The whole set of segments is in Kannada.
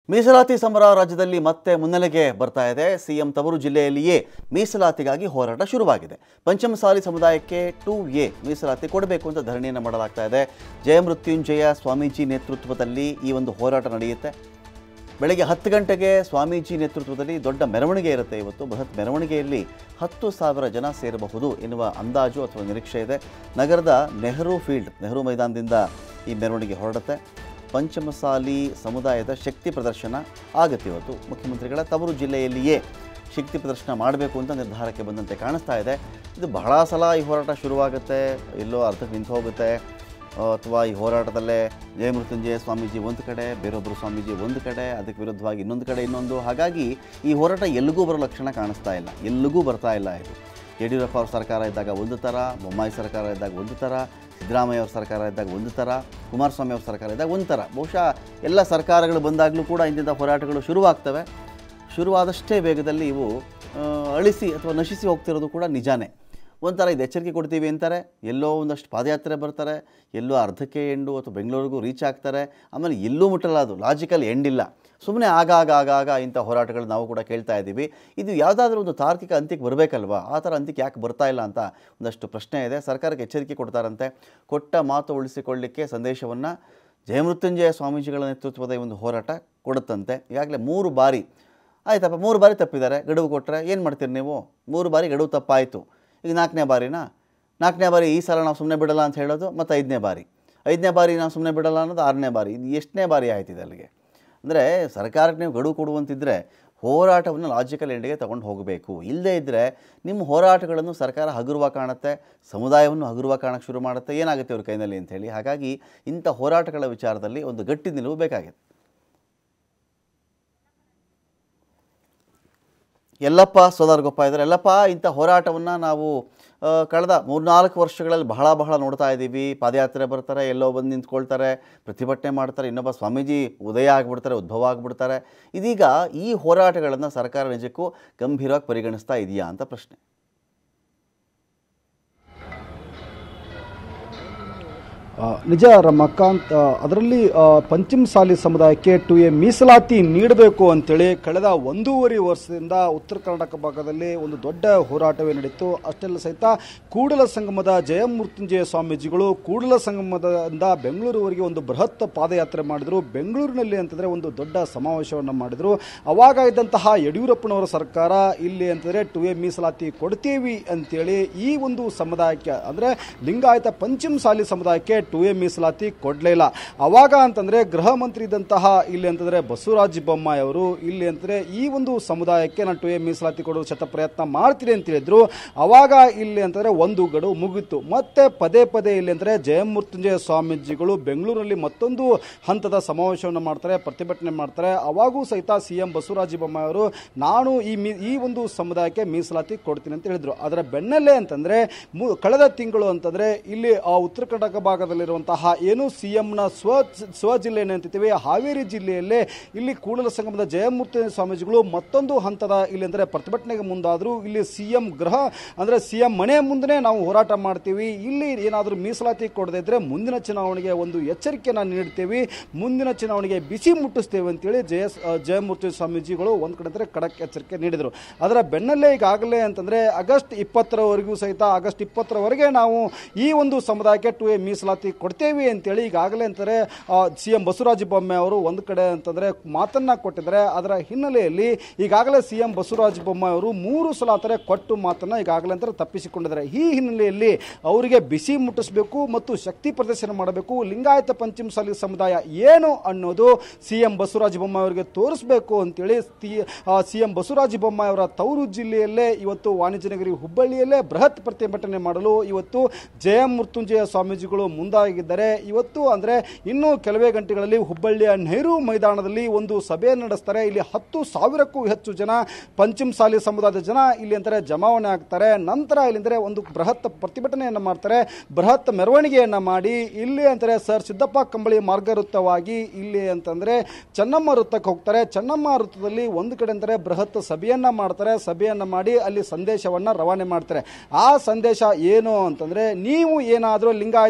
ಮೀಸಲಾತಿ ಸಮರ ರಾಜ್ಯದಲ್ಲಿ ಮತ್ತೆ ಮುನ್ನೆಲೆಗೆ ಬರ್ತಾ ಇದೆ ಸಿಎಂ ತವರು ಜಿಲ್ಲೆಯಲ್ಲಿಯೇ ಮೀಸಲಾತಿಗಾಗಿ ಹೋರಾಟ ಶುರುವಾಗಿದೆ ಪಂಚಮಸಾಲಿ ಸಮುದಾಯಕ್ಕೆ ಟೂ ಎ ಮೀಸಲಾತಿ ಕೊಡಬೇಕು ಅಂತ ಧರಣಿಯನ್ನು ಮಾಡಲಾಗ್ತಾ ಇದೆ ಜಯಮೃತ್ಯುಂಜಯ ಸ್ವಾಮೀಜಿ ನೇತೃತ್ವದಲ್ಲಿ ಈ ಒಂದು ಹೋರಾಟ ನಡೆಯುತ್ತೆ ಬೆಳಗ್ಗೆ ಹತ್ತು ಗಂಟೆಗೆ ಸ್ವಾಮೀಜಿ ನೇತೃತ್ವದಲ್ಲಿ ದೊಡ್ಡ ಮೆರವಣಿಗೆ ಇರುತ್ತೆ ಇವತ್ತು ಬೃಹತ್ ಮೆರವಣಿಗೆಯಲ್ಲಿ ಹತ್ತು ಸಾವಿರ ಜನ ಸೇರಬಹುದು ಎನ್ನುವ ಅಂದಾಜು ಅಥವಾ ನಿರೀಕ್ಷೆ ಇದೆ ನಗರದ ನೆಹರು ಫೀಲ್ಡ್ ನೆಹರು ಮೈದಾನದಿಂದ ಈ ಮೆರವಣಿಗೆ ಹೊರಡುತ್ತೆ ಪಂಚಮಸಾಲಿ ಸಮುದಾಯದ ಶಕ್ತಿ ಪ್ರದರ್ಶನ ಆಗುತ್ತೆ ಇವತ್ತು ಮುಖ್ಯಮಂತ್ರಿಗಳ ತವರು ಜಿಲ್ಲೆಯಲ್ಲಿಯೇ ಶಕ್ತಿ ಪ್ರದರ್ಶನ ಮಾಡಬೇಕು ಅಂತ ನಿರ್ಧಾರಕ್ಕೆ ಬಂದಂತೆ ಕಾಣಿಸ್ತಾ ಇದೆ ಇದು ಬಹಳ ಸಲ ಈ ಹೋರಾಟ ಶುರುವಾಗುತ್ತೆ ಎಲ್ಲೋ ಅರ್ಧಕ್ಕೆ ನಿಂತು ಹೋಗುತ್ತೆ ಅಥವಾ ಈ ಹೋರಾಟದಲ್ಲೇ ಜಯಮೃತ್ಯುಂಜಯ ಸ್ವಾಮೀಜಿ ಒಂದು ಕಡೆ ಬೇರೊಬ್ಬರು ಸ್ವಾಮೀಜಿ ಒಂದು ಕಡೆ ಅದಕ್ಕೆ ವಿರುದ್ಧವಾಗಿ ಇನ್ನೊಂದು ಕಡೆ ಇನ್ನೊಂದು ಹಾಗಾಗಿ ಈ ಹೋರಾಟ ಎಲ್ಲಿಗೂ ಬರೋ ಲಕ್ಷಣ ಕಾಣಿಸ್ತಾ ಇಲ್ಲ ಎಲ್ಲಿಗೂ ಬರ್ತಾ ಇಲ್ಲ ಇದು ಯಡಿಯೂರಪ್ಪ ಅವ್ರ ಸರ್ಕಾರ ಇದ್ದಾಗ ಒಂದು ಥರ ಬೊಮ್ಮಾಯಿ ಸರ್ಕಾರ ಇದ್ದಾಗ ಒಂದು ಥರ ಸಿದ್ದರಾಮಯ್ಯ ಅವ್ರ ಸರ್ಕಾರ ಇದ್ದಾಗ ಒಂದು ಥರ ಕುಮಾರಸ್ವಾಮಿ ಅವ್ರ ಸರ್ಕಾರ ಇದ್ದಾಗ ಒಂದು ಥರ ಬಹುಶಃ ಎಲ್ಲ ಸರ್ಕಾರಗಳು ಬಂದಾಗಲೂ ಕೂಡ ಇಂತಿಂಥ ಹೋರಾಟಗಳು ಶುರುವಾಗ್ತವೆ ಶುರುವಾದಷ್ಟೇ ವೇಗದಲ್ಲಿ ಇವು ಆ, ಅಳಿಸಿ ಅಥವಾ ನಶಿಸಿ ಹೋಗ್ತಿರೋದು ಕೂಡ ನಿಜಾನೇ ಒಂಥರ ಇದು ಎಚ್ಚರಿಕೆ ಕೊಡ್ತೀವಿ ಅಂತಾರೆ ಎಲ್ಲೋ ಒಂದಷ್ಟು ಪಾದಯಾತ್ರೆ ಬರ್ತಾರೆ ಎಲ್ಲೋ ಅರ್ಧಕ್ಕೆ ಎಂಡು ಅಥವಾ ಬೆಂಗಳೂರಿಗೂ ರೀಚ್ ಆಗ್ತಾರೆ ಆಮೇಲೆ ಎಲ್ಲೂ ಮುಟ್ಟಲ್ಲ ಅದು ಲಾಜಿಕಲ್ ಎಂಡ್ ಇಲ್ಲ ಸುಮ್ಮನೆ ಆಗಾಗ ಆಗಾಗ ಇಂಥ ಹೋರಾಟಗಳು ನಾವು ಕೂಡ ಕೇಳ್ತಾ ಇದ್ದೀವಿ ಇದು ಯಾವುದಾದ್ರೂ ಒಂದು ತಾರ್ಕಿಕ ಅಂತ್ಯಕ್ಕೆ ಬರಬೇಕಲ್ವಾ ಆ ಥರ ಅಂತ್ಯಕ್ಕೆ ಯಾಕೆ ಬರ್ತಾ ಇಲ್ಲ ಅಂತ ಒಂದಷ್ಟು ಪ್ರಶ್ನೆ ಇದೆ ಸರ್ಕಾರಕ್ಕೆ ಎಚ್ಚರಿಕೆ ಕೊಡ್ತಾರಂತೆ ಕೊಟ್ಟ ಮಾತು ಉಳಿಸಿಕೊಳ್ಳಿಕ್ಕೆ ಸಂದೇಶವನ್ನು ಜಯಮೃತ್ಯುಂಜಯ ಸ್ವಾಮೀಜಿಗಳ ನೇತೃತ್ವದ ಈ ಒಂದು ಹೋರಾಟ ಕೊಡುತ್ತಂತೆ ಈಗಾಗಲೇ ಮೂರು ಬಾರಿ ಆಯ್ತಪ್ಪ ಮೂರು ಬಾರಿ ತಪ್ಪಿದ್ದಾರೆ ಗಡುವು ಕೊಟ್ಟರೆ ಏನು ಮಾಡ್ತೀರಿ ನೀವು ಮೂರು ಬಾರಿ ಗಡುವು ತಪ್ಪಾಯಿತು ಈಗ ನಾಲ್ಕನೇ ಬಾರಿನಾ ನಾಲ್ಕನೇ ಬಾರಿ ಈ ಸಲ ನಾವು ಸುಮ್ಮನೆ ಬಿಡಲ್ಲ ಅಂತ ಹೇಳೋದು ಮತ್ತು ಐದನೇ ಬಾರಿ ಐದನೇ ಬಾರಿ ನಾವು ಸುಮ್ಮನೆ ಬಿಡಲ್ಲ ಅನ್ನೋದು ಆರನೇ ಬಾರಿ ಇದು ಎಷ್ಟನೇ ಬಾರಿ ಆಯ್ತಿದೆ ಅಲ್ಲಿಗೆ ಅಂದರೆ ಸರ್ಕಾರಕ್ಕೆ ನೀವು ಗಡುವು ಕೊಡುವಂತಿದ್ದರೆ ಹೋರಾಟವನ್ನು ಲಾಜಿಕಲ್ ಎಂಡಿಗೆ ತಗೊಂಡು ಹೋಗಬೇಕು ಇಲ್ಲದೇ ಇದ್ದರೆ ನಿಮ್ಮ ಹೋರಾಟಗಳನ್ನು ಸರ್ಕಾರ ಹಗುರವಾಗಿ ಕಾಣುತ್ತೆ ಸಮುದಾಯವನ್ನು ಹಗುರವಾಗಿ ಕಾಣಕ್ಕೆ ಶುರು ಮಾಡುತ್ತೆ ಏನಾಗುತ್ತೆ ಇವ್ರ ಕೈನಲ್ಲಿ ಅಂಥೇಳಿ ಹಾಗಾಗಿ ಇಂಥ ಹೋರಾಟಗಳ ವಿಚಾರದಲ್ಲಿ ಒಂದು ಗಟ್ಟಿ ನಿಲುವು ಬೇಕಾಗಿದೆ ಎಲ್ಲಪ್ಪ ಸೋದರಗೊಪ್ಪ ಇದ್ದಾರೆ ಎಲ್ಲಪ್ಪ ಇಂಥ ಹೋರಾಟವನ್ನು ನಾವು ಆ, ಕಳೆದ ಮೂರ್ನಾಲ್ಕು ವರ್ಷಗಳಲ್ಲಿ ಬಹಳ ಬಹಳ ನೋಡ್ತಾ ಇದ್ದೀವಿ ಪಾದಯಾತ್ರೆ ಬರ್ತಾರೆ ಎಲ್ಲೋ ಬಂದು ನಿಂತ್ಕೊಳ್ತಾರೆ ಪ್ರತಿಭಟನೆ ಮಾಡ್ತಾರೆ ಇನ್ನೊಬ್ಬ ಸ್ವಾಮೀಜಿ ಉದಯ ಆಗಿಬಿಡ್ತಾರೆ ಉದ್ಭವ ಆಗಿಬಿಡ್ತಾರೆ ಇದೀಗ ಈ ಹೋರಾಟಗಳನ್ನು ಸರ್ಕಾರ ನಿಜಕ್ಕೂ ಗಂಭೀರವಾಗಿ ಪರಿಗಣಿಸ್ತಾ ಇದೆಯಾ ಅಂತ ಪ್ರಶ್ನೆ ಆ, ನಿಜ ರಮಕಾಂತ್ ಆ, ಅದರಲ್ಲಿ ಆ, ಪಂಚಮಸಾಲಿ ಸಮುದಾಯಕ್ಕೆ ಟು ಎ ಮೀಸಲಾತಿ ನೀಡಬೇಕು ಅಂತೇಳಿ ಕಳೆದ ಒಂದೂವರೆ ವರ್ಷದಿಂದ ಉತ್ತರ ಕರ್ನಾಟಕ ಭಾಗದಲ್ಲಿ ಒಂದು ದೊಡ್ಡ ಹೋರಾಟವೇ ನಡೀತು ಅಷ್ಟೆಲ್ಲ ಸಹಿತ ಕೂಡಲ ಸಂಗಮದ ಜಯಮೃತ್ಯುಂಜಯ ಸ್ವಾಮೀಜಿಗಳು ಕೂಡಲ ಸಂಗಮದಿಂದ ಬೆಂಗಳೂರುವರೆಗೆ ಒಂದು ಬೃಹತ್ ಪಾದಯಾತ್ರೆ ಮಾಡಿದರು ಬೆಂಗಳೂರಿನಲ್ಲಿ ಅಂತಂದ್ರೆ ಒಂದು ದೊಡ್ಡ ಸಮಾವೇಶವನ್ನು ಮಾಡಿದರು ಅವಾಗ ಇದ್ದಂತಹ ಯಡಿಯೂರಪ್ಪನವರ ಸರ್ಕಾರ ಇಲ್ಲಿ ಅಂತಂದ್ರೆ ಟು ಎ ಮೀಸಲಾತಿ ಕೊಡ್ತೀವಿ ಅಂತೇಳಿ ಈ ಒಂದು ಸಮುದಾಯಕ್ಕೆ ಅಂದ್ರೆ ಲಿಂಗಾಯತ ಪಂಚಮಸಾಲಿ ಸಮುದಾಯಕ್ಕೆ ಟು ಎ ಮೀಸಲಾತಿ ಕೊಡಲೇ ಇಲ್ಲ ಅವಾಗ ಅಂತಂದ್ರೆ ಗೃಹ ಮಂತ್ರಿ ಇದ್ದಂತಹ ಇಲ್ಲಿ ಅಂತಂದ್ರೆ ಬಸವರಾಜ ಬೊಮ್ಮಾಯಿ ಅವರು ಇಲ್ಲಿ ಅಂತಂದ್ರೆ ಈ ಒಂದು ಸಮುದಾಯಕ್ಕೆ ನಾನು ಟು ಎ ಮೀಸಲಾತಿ ಕೊಡೋ ಶತ ಪ್ರಯತ್ನ ಮಾಡ್ತೀನಿ ಅಂತ ಹೇಳಿದ್ರು ಅವಾಗ ಇಲ್ಲಿ ಅಂತಂದ್ರೆ ಒಂದು ಗಡುವು ಮುಗಿತು ಮತ್ತೆ ಪದೇ ಪದೇ ಇಲ್ಲಿ ಅಂದ್ರೆ ಜಯಮೃತ್ಯುಂಜಯ ಸ್ವಾಮೀಜಿಗಳು ಬೆಂಗಳೂರಲ್ಲಿ ಮತ್ತೊಂದು ಹಂತದ ಸಮಾವೇಶವನ್ನು ಮಾಡ್ತಾರೆ ಪ್ರತಿಭಟನೆ ಮಾಡ್ತಾರೆ ಅವಾಗೂ ಸಹಿತ ಸಿ ಎಂ ಬಸವರಾಜ ಬೊಮ್ಮಾಯಿ ಅವರು ನಾನು ಈ ಮೀ ಈ ಒಂದು ಸಮುದಾಯಕ್ಕೆ ಮೀಸಲಾತಿ ಕೊಡ್ತೀನಿ ಅಂತ ಹೇಳಿದ್ರು ಅದರ ಬೆನ್ನಲ್ಲೇ ಅಂತಂದ್ರೆ ಮು- ಕಳೆದ ತಿಂಗಳು ಅಂತಂದ್ರೆ ಇಲ್ಲಿ ಆ ಉತ್ತರ ಕರ್ನಾಟಕ ಭಾಗದಲ್ಲಿರುವಂತಹ ಏನು ಸಿ ಎಂನ ಸ್ವ ಸ್ವ ಜಿಲ್ಲೆ ಏನಂತೀವಿ ಹಾವೇರಿ ಜಿಲ್ಲೆಯಲ್ಲೇ ಇಲ್ಲಿ ಕೂಡಲ ಸಂಗಮದ ಜಯಮೂರ್ತಿ ಸ್ವಾಮೀಜಿಗಳು ಮತ್ತೊಂದು ಹಂತದ ಇಲ್ಲಿ ಅಂದ್ರೆ ಪ್ರತಿಭಟನೆಗೆ ಮುಂದಾದ್ರು ಇಲ್ಲಿ ಸಿ ಎಂ ಗೃಹ ಅಂದ್ರೆ ಸಿ ಎಂ ಮನೆ ಮುಂದೆ ನಾವು ಹೋರಾಟ ಮಾಡ್ತೀವಿ ಇಲ್ಲಿ ಏನಾದರೂ ಮೀಸಲಾತಿ ಕೊಡದೇ ಇದ್ರೆ ಮುಂದಿನ ಚುನಾವಣೆಗೆ ಒಂದು ಎಚ್ಚರಿಕೆಯನ್ನು ನೀಡ್ತೀವಿ ಮುಂದಿನ ಚುನಾವಣೆಗೆ ಬಿಸಿ ಮುಟ್ಟಿಸ್ತೇವೆ ಅಂತೇಳಿ ಜಯ ಜಯಮೂರ್ತಿ ಸ್ವಾಮೀಜಿಗಳು ಒಂದ್ ಕಡೆ ಅಂದ್ರೆ ಖಡಕ್ ಎಚ್ಚರಿಕೆ ನೀಡಿದರು ಅದರ ಬೆನ್ನಲ್ಲೇ ಈಗಾಗಲೇ ಅಂತಂದ್ರೆ ಆಗಸ್ಟ್ ಇಪ್ಪತ್ತರವರೆಗೂ ಸಹಿತ ಆಗಸ್ಟ್ ಇಪ್ಪತ್ತರವರೆಗೆ ನಾವು ಈ ಒಂದು ಸಮುದಾಯಕ್ಕೆ ಟು ಎ ಮೀಸಲಾತಿ ಕೊಡ್ತೇವೆ ಅಂತೇಳಿ ಈಗಾಗಲೇ ಅಂತಾರೆ ಸಿ ಎಂ ಬಸವರಾಜ ಬೊಮ್ಮಾಯಿ ಅವರು ಒಂದು ಕಡೆ ಅಂತಂದ್ರೆ ಮಾತನ್ನ ಕೊಟ್ಟಿದ್ದಾರೆ ಅದರ ಹಿನ್ನೆಲೆಯಲ್ಲಿ ಈಗಾಗಲೇ ಸಿ ಎಂ ಬಸವರಾಜ ಬೊಮ್ಮಾಯಿ ಅವರು ಮೂರು ಸಲ ಅಂತಾರೆ ಕೊಟ್ಟು ಮಾತನ್ನ ಈಗಾಗಲೇ ಅಂತಾರೆ ತಪ್ಪಿಸಿಕೊಂಡಿದ್ದಾರೆ ಈ ಹಿನ್ನೆಲೆಯಲ್ಲಿ ಅವರಿಗೆ ಬಿಸಿ ಮುಟ್ಟಿಸಬೇಕು ಮತ್ತು ಶಕ್ತಿ ಪ್ರದರ್ಶನ ಮಾಡಬೇಕು ಲಿಂಗಾಯತ ಪಂಚಮಸಾಲಿ ಸಮುದಾಯ ಏನು ಅನ್ನೋದು ಸಿ ಎಂ ಬಸವರಾಜ ಬೊಮ್ಮಾಯಿ ಅವರಿಗೆ ತೋರಿಸಬೇಕು ಅಂತೇಳಿ ಸಿ ಎಂ ಬಸವರಾಜ ಬೊಮ್ಮಾಯಿ ಅವರ ತವರು ಜಿಲ್ಲೆಯಲ್ಲೇ ಇವತ್ತು ವಾಣಿಜ್ಯನಗರಿ ಹುಬ್ಬಳ್ಳಿಯಲ್ಲೇ ಬೃಹತ್ ಪ್ರತಿಭಟನೆ ಮಾಡಲು ಇವತ್ತು ಜಯ ಮೃತ್ಯುಂಜಯ ಸ್ವಾಮೀಜಿಗಳು ಮುಂದಾಗಿದ್ದಾರೆ ಇವತ್ತು ಅಂದ್ರೆ ಇನ್ನು ಕೆಲವೇ ಗಂಟೆಗಳಲ್ಲಿ ಹುಬ್ಬಳ್ಳಿಯ ನೆಹರು ಮೈದಾನದಲ್ಲಿ ಒಂದು ಸಭೆ ನಡೆಸ್ತಾರೆ ಇಲ್ಲಿ ಹತ್ತು ಸಾವಿರಕ್ಕೂ ಹೆಚ್ಚು ಜನ ಪಂಚಮಸಾಲಿ ಸಮುದಾಯದ ಜನ ಇಲ್ಲಿ ಅಂತಾರೆ ಜಮಾವಣೆ ಆಗ್ತಾರೆ ನಂತರ ಇಲ್ಲಿ ಅಂದ್ರೆ ಒಂದು ಬೃಹತ್ ಪ್ರತಿಭಟನೆಯನ್ನ ಮಾಡ್ತಾರೆ ಬೃಹತ್ ಮೆರವಣಿಗೆಯನ್ನ ಮಾಡಿ ಇಲ್ಲಿ ಅಂತಾರೆ ಸರ್ ಸಿದ್ದಪ್ಪ ಕಂಬಳಿ ಮಾರ್ಗ ವೃತ್ತವಾಗಿ ಇಲ್ಲಿ ಅಂತಂದ್ರೆ ಚೆನ್ನಮ್ಮ ವೃತ್ತಕ್ಕೆ ಹೋಗ್ತಾರೆ ಚೆನ್ನಮ್ಮ ವೃತ್ತದಲ್ಲಿ ಒಂದು ಕಡೆ ಅಂತಾರೆ ಬೃಹತ್ ಸಭೆಯನ್ನ ಮಾಡ್ತಾರೆ ಸಭೆಯನ್ನ ಮಾಡಿ ಅಲ್ಲಿ ಸಂದೇಶವನ್ನ ರವಾನೆ ಮಾಡ್ತಾರೆ ಆ ಸಂದೇಶ ಏನು ಅಂತಂದ್ರೆ ನೀವು ಏನಾದರೂ ಲಿಂಗಾಯತ ಪಂಚಮ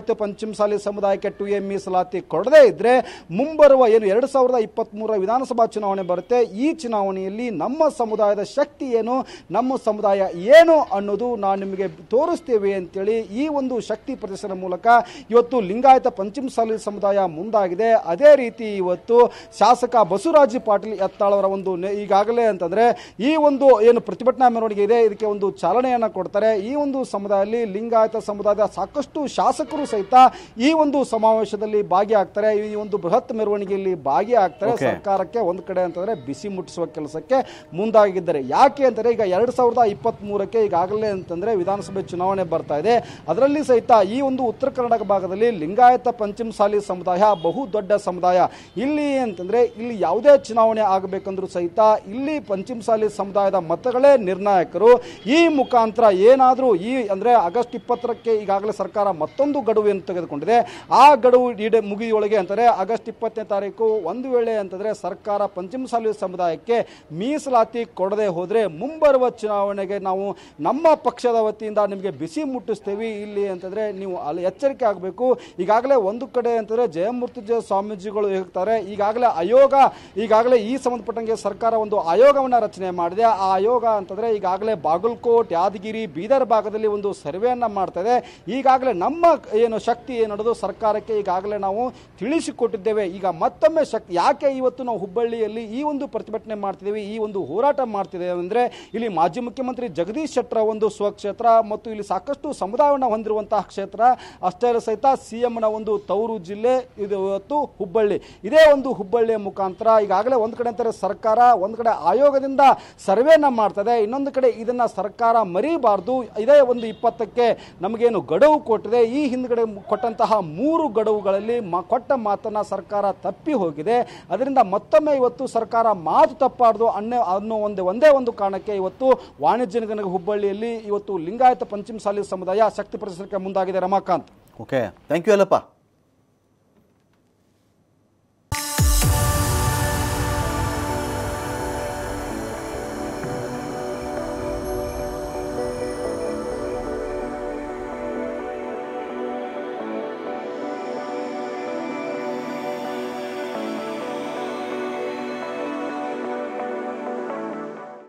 ಪಂಚಮಸಾಲಿ ಸಮುದಾಯಕ್ಕೆ ಟು ಎ ಮೀಸಲಾತಿ ಕೊಡದೇ ಇದ್ರೆ ಮುಂಬರುವ ಏನು ಎರಡು ಸಾವಿರದ ಇಪ್ಪತ್ತ್ಮೂರರ ವಿಧಾನಸಭಾ ಚುನಾವಣೆ ಬರುತ್ತೆ ಈ ಚುನಾವಣೆಯಲ್ಲಿ ನಮ್ಮ ಸಮುದಾಯದ ಶಕ್ತಿ ಏನು ನಮ್ಮ ಸಮುದಾಯ ಏನು ಅನ್ನೋದು ನಾವು ನಿಮಗೆ ತೋರಿಸ್ತೇವೆ ಅಂತೇಳಿ ಈ ಒಂದು ಶಕ್ತಿ ಪ್ರದರ್ಶನ ಮೂಲಕ ಇವತ್ತು ಲಿಂಗಾಯತ ಪಂಚಮಸಾಲಿ ಸಮುದಾಯ ಮುಂದಾಗಿದೆ ಅದೇ ರೀತಿ ಇವತ್ತು ಶಾಸಕ ಬಸವರಾಜ ಪಾಟೀಲ್ ಯತ್ನಾಳ್ ಅವರ ಒಂದು ನೆ- ಈಗಾಗಲೇ ಅಂತಂದ್ರೆ ಈ ಒಂದು ಏನು ಪ್ರತಿಭಟನಾ ಮೆರವಣಿಗೆ ಇದೆ ಇದಕ್ಕೆ ಒಂದು ಚಾಲನೆಯನ್ನ ಕೊಡ್ತಾರೆ ಈ ಒಂದು ಸಮುದಾಯದಲ್ಲಿ ಲಿಂಗಾಯತ ಸಮುದಾಯದ ಸಾಕಷ್ಟು ಶಾಸಕರು ಸಹಿತ ಈ ಒಂದು ಸಮಾವೇಶದಲ್ಲಿ ಭಾಗಿಯಾಗ್ತಾರೆ ಈ ಒಂದು ಬೃಹತ್ ಮೆರವಣಿಗೆಯಲ್ಲಿ ಭಾಗಿಯಾಗ್ತಾರೆ Okay. ಸರ್ಕಾರಕ್ಕೆ ಒಂದು ಕಡೆ ಅಂತಂದ್ರೆ ಬಿಸಿ ಮುಟ್ಟಿಸುವ ಕೆಲಸಕ್ಕೆ ಮುಂದಾಗಿದ್ದಾರೆ ಯಾಕೆ ಅಂತಂದ್ರೆ ಈಗ ಎರಡ್ ಸಾವಿರದ ಇಪ್ಪತ್ತ್ ಮೂರಕ್ಕೆ ಈಗಾಗಲೇ ಅಂತಂದ್ರೆ ವಿಧಾನಸಭೆ ಚುನಾವಣೆ ಬರ್ತಾ ಇದೆ ಅದರಲ್ಲಿ ಸಹಿತ ಈ ಒಂದು ಉತ್ತರ ಕರ್ನಾಟಕ ಭಾಗದಲ್ಲಿ ಲಿಂಗಾಯತ ಪಂಚಮಸಾಲಿ ಸಮುದಾಯ ಬಹು ದೊಡ್ಡ ಸಮುದಾಯ ಇಲ್ಲಿ ಅಂತಂದ್ರೆ ಇಲ್ಲಿ ಯಾವುದೇ ಚುನಾವಣೆ ಆಗಬೇಕಂದ್ರೂ ಸಹಿತ ಇಲ್ಲಿ ಪಂಚಮಸಾಲಿ ಸಮುದಾಯದ ಮತಗಳೇ ನಿರ್ಣಾಯಕರು ಈ ಮುಖಾಂತರ ಏನಾದರೂ ಈ ಅಂದ್ರೆ ಆಗಸ್ಟ್ ಇಪ್ಪತ್ತರಕ್ಕೆ ಈಗಾಗಲೇ ಸರ್ಕಾರ ಮತ್ತೊಂದು ಗಡುವನ್ನು ತೆಗೆದುಕೊಂಡಿದೆ ಆ ಗಡುವು ಈಡೆ ಮುಗಿಯೊಳಗೆ ಅಂತಾರೆ ಆಗಸ್ಟ್ ಇಪ್ಪತ್ತನೇ ತಾರೀಕು ಒಂದು ವೇಳೆ ಅಂತಂದ್ರೆ ಸರ್ಕಾರ ಪಂಚಮಸಾಲಿ ಸಮುದಾಯಕ್ಕೆ ಮೀಸಲಾತಿ ಕೊಡದೆ ಹೋದ್ರೆ ಮುಂಬರುವ ಚುನಾವಣೆಗೆ ನಾವು ನಮ್ಮ ಪಕ್ಷದ ವತಿಯಿಂದ ನಿಮಗೆ ಬಿಸಿ ಮುಟ್ಟಿಸ್ತೀವಿ ಇಲ್ಲಿ ಅಂತಂದ್ರೆ ನೀವು ಅಲ್ಲಿ ಎಚ್ಚರಿಕೆ ಆಗಬೇಕು ಈಗಾಗಲೇ ಒಂದು ಕಡೆ ಅಂತಂದ್ರೆ ಜಯಮೂರ್ತಿ ಸ್ವಾಮೀಜಿಗಳು ಹೇಳ್ತಾರೆ ಈಗಾಗಲೇ ಆಯೋಗ ಈಗಾಗಲೇ ಈ ಸಂಬಂಧಪಟ್ಟಂಗೆ ಸರ್ಕಾರ ಒಂದು ಆಯೋಗವನ್ನ ರಚನೆ ಮಾಡಿದೆ ಆ ಆಯೋಗ ಅಂತಂದ್ರೆ ಈಗಾಗಲೇ ಬಾಗಲಕೋಟ್ ಯಾದಗಿರಿ ಬೀದರ್ ಭಾಗದಲ್ಲಿ ಒಂದು ಸರ್ವೆಯನ್ನ ಮಾಡ್ತಾ ಇದೆ ಈಗಾಗಲೇ ನಮ್ಮ ಏನು ಶಕ್ತಿ ಏನನ್ನೋದು ಸರ್ಕಾರಕ್ಕೆ ಈಗಾಗಲೇ ನಾವು ತಿಳಿಸಿಕೊಟ್ಟಿದ್ದೇವೆ ಈಗ ಮತ್ತೊಮ್ಮೆ ಶಕ್ತಿ ಯಾಕೆ ಇವತ್ತು ನಾವು ಹುಬ್ಬಳ್ಳಿಯಲ್ಲಿ ಈ ಒಂದು ಪ್ರತಿಭಟನೆ ಮಾಡ್ತಿದ್ದೀವಿ ಈ ಒಂದು ಹೋರಾಟ ಮಾಡ್ತಿದ್ದೇವೆ ಅಂದ್ರೆ ಇಲ್ಲಿ ಮಾಜಿ ಮುಖ್ಯಮಂತ್ರಿ ಜಗದೀಶ್ ಶೆಟ್ಟರ್ ಒಂದು ಸ್ವಕ್ಷೇತ್ರ ಮತ್ತು ಇಲ್ಲಿ ಸಾಕಷ್ಟು ಸಮುದಾಯವನ್ನು ಹೊಂದಿರುವಂತಹ ಕ್ಷೇತ್ರ ಅಷ್ಟೇ ಅಲ್ಲ ಸಹಿತ ಸಿಎಂನ ಒಂದು ತವರು ಜಿಲ್ಲೆ ಇದು ಇವತ್ತು ಹುಬ್ಬಳ್ಳಿ ಇದೇ ಒಂದು ಹುಬ್ಬಳ್ಳಿಯ ಮುಖಾಂತರ ಈಗಾಗಲೇ ಒಂದು ಕಡೆ ಅಂತಾರೆ ಸರ್ಕಾರ ಒಂದು ಕಡೆ ಆಯೋಗದಿಂದ ಸರ್ವೆನ ಮಾಡ್ತದೆ ಇನ್ನೊಂದು ಕಡೆ ಇದನ್ನ ಸರ್ಕಾರ ಮರಿಬಾರ್ದು ಇದೇ ಒಂದು ಇಪ್ಪತ್ತಕ್ಕೆ ನಮಗೇನು ಗಡುವು ಕೊಟ್ಟಿದೆ ಈ ಹಿಂದ್ಗಡೆ ಕೊಟ್ಟಂತಹ ಮೂರು ಗಡುವುಗಳಲ್ಲಿ ಮ- ಕೊಟ್ಟ ಮಾತನ್ನ ಸರ್ಕಾರ ತಪ್ಪಿ ಹೋಗಿದೆ ಅದರಿಂದ ಮತ್ತೊಮ್ಮೆ ಇವತ್ತು ಸರ್ಕಾರ ಮಾತು ತಪ್ಪಾರ್ದು ಅನ್ನೋ ಅನ್ನೋ ಒಂದು ಒಂದೇ ಒಂದು ಕಾರಣಕ್ಕೆ ಇವತ್ತು ವಾಣಿಜ್ಯ ನಗರ ಹುಬ್ಬಳ್ಳಿಯಲ್ಲಿ ಇವತ್ತು ಲಿಂಗಾಯತ ಪಂಚಮಸಾಲಿ ಸಮುದಾಯ ಶಕ್ತಿ ಪ್ರದರ್ಶನಕ್ಕೆ ಮುಂದಾಗಿದೆ ರಮಾಕಾಂತ್ ಓಕೆ ಥ್ಯಾಂಕ್ ಯು ಅಲ್ಲಪ್ಪ